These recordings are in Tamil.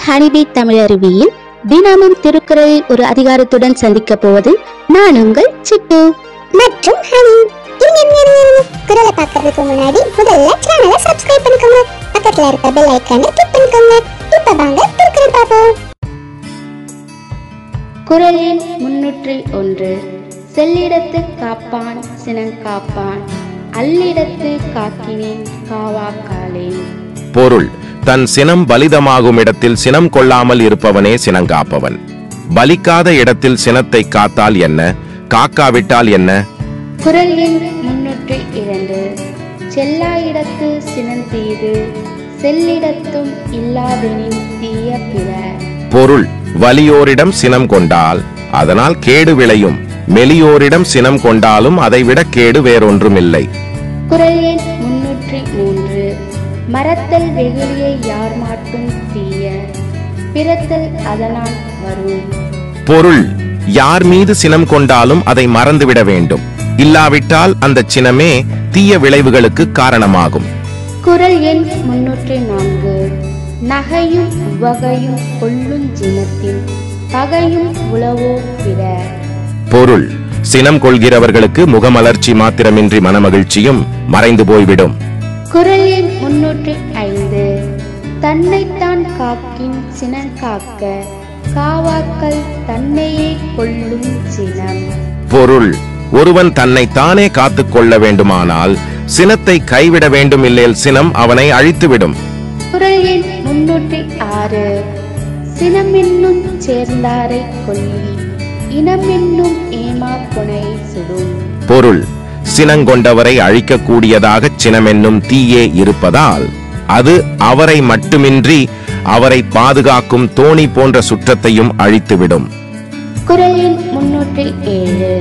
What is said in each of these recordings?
ஹனிபி தமிழருவியில் தினமும் திருக்குறளில் ஒரு அதிகாரத்துடன் சந்திக்க போவது நான் உங்கள் சிட்டு மற்றும் ஹனி இருங்க, இருங்க, இருங்க, இருங்க. குரலை பார்க்கறதுக்கு முன்னாடி முதல்ல சேனலை சப்ஸ்கிரைப் பண்ணிக்கோங்க பக்கத்துல இருக்க பெல் ஐக்கானை கிளிக் பண்ணிக்கோங்க இப்ப வாங்க திருக்குறள் பார்ப்போம் குறளின் முன்னூற்றி ஒன்று செல்லிடத்து காப்பான் சினங்காப்பான் அல்லிடத்து காக்கினேன் காவாக்காலேன் பொருள் தன் சினம் பலிதமாகும் இடத்தில் சினம் கொள்ளாமல் இருப்பவனே சினங்காப்பவன் பலிக்காத இடத்தில் சினத்தை காத்தால் என்ன காக்காவிட்டால் என்ன குறள் எண் முன்னூற்றி இரண்டு செல்லாயிடத்து சினந்தீது செல்லிடத்தும் இல்லாதெனின் தீய பிற பொருள் வலியோரிடம் சினம் கொண்டால் அதனால் கேடு விளையும் மெலியோரிடம் சினம் கொண்டாலும் அதைவிட கேடு வேறொன்றுமில்லை குறள் எண் முன்னூற்றி மூன்று மறத்தல் வெகுளியை யார் மாட்டும் தீய பிறத்தல் அதனால் வரும் பொருள் யார் மீது சினம் கொண்டாலும் அதை மறந்துவிட வேண்டும் இல்லாவிட்டால் அந்த சினமே தீய விளைவுகளுக்கு காரணமாகும் குறள் எண் முன்னூற்றி நான்கு நகையும் உவகையும் கொள்ளும் ஜினத்தின் பகையும் உளவோ பிற பொருள் சினம் கொள்கிறவர்களுக்கு முகமலர்ச்சி மாத்திரமின்றி மனமகிழ்ச்சியும் மறைந்து போய்விடும் குறள் எண் முன்னூற்றி ஐந்து தன்னைத்தான் காக்கின் சினம் காக்க காவாக்கள் தன்னையே கொள்ளும் சினம் பொருள் ஒருவன் தன்னை தானே காத்துக் கொள்ள வேண்டுமானால் சினத்தை கைவிட வேண்டும் இல்லேல் சினம் அவனை அழித்துவிடும் குறள் எண் முன்னூற்றி ஆறு சினமென்னும் சேர்ந்தாரை கொல்லி இனமென்னும் ஏமா புனை சுடும் பொருள் சினங்கொண்டவரை அழிக்கக்கூடியதாகச் சினமென்னும் தீயே இருப்பதால் அது அவரை மட்டுமின்றி அவரை பாதுகாக்கும் தோணி போன்ற சுற்றத்தையும் அழித்துவிடும் குறள் எண் முன்னூற்றி ஏழு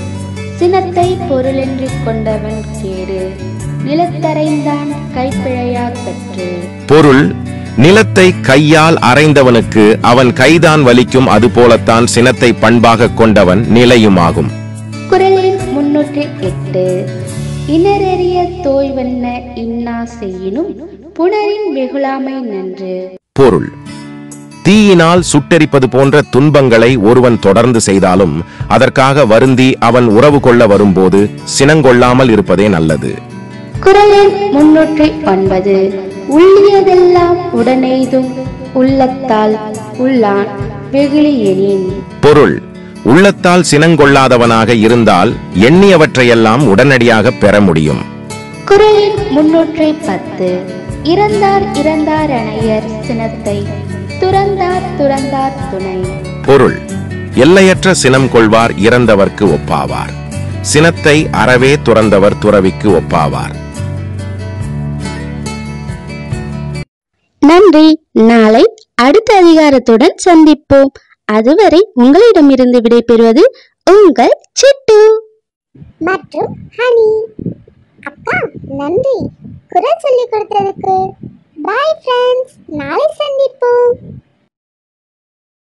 சினத்தை பொருளென்று கொண்டவன் கேடு நிலத்தரைந்தான் கைப்பிழையா கற்று பொருள் நிலத்தை கையால் அறைந்தவனுக்கு அவன் கைதான் வலிக்கும் அதுபோலத்தான் சினத்தை பண்பாக கொண்டவன் நிலையுமாகும் குறள் எண் முன்னூற்றி எட்டு இனரெறிய தோய்வென்ன இன்னா செய்யினும் புனரின் வெகுளாமை நன்று பொருள் தீயினால் சுட்டெரிப்பது போன்ற துன்பங்களை ஒருவன் தொடர்ந்து செய்தாலும் அதற்காக வருந்தி அவன் உறவு கொள்ள வரும்போது சினங்கொள்ளாமல் இருப்பதே நல்லது குறள் எண் முன்னூற்றி ஒன்பது உள்ளியதெல்லாம் உடனெய்தும் உள்ளத்தால் உள்ளான் வெகுளியெனின் பொருள் உள்ளத்தால் சினங்கொள்ளாதவனாக இருந்தால் எண்ணியவற்றையெல்லாம் உடனடியாக பெற முடியும் குறள் எண் முன்னூற்றி பத்து இறந்தார் இறந்தார் அணையர் சினத்தை துறந்தார் துறந்தார் துணை பொருள் எல்லையற்ற சினம் கொள்வார் இறந்தவர்க்கு ஒப்பாவார் சினத்தை அறவே துறந்தவர் துறவிக்கு ஒப்பாவார் நன்றி நாளை அடுத்த அதிகாரத்துடன் சந்திப்போம் அதுவரை உங்களிடமிருந்து விடைபெறுவது உங்கள் சிட்டு மற்றும் ஹனி அக்கா நன்றி குரல் சொல்லி கொடுத்ததுக்கு பாய் ஃப்ரெண்ட்ஸ் நாளை சந்திப்போம்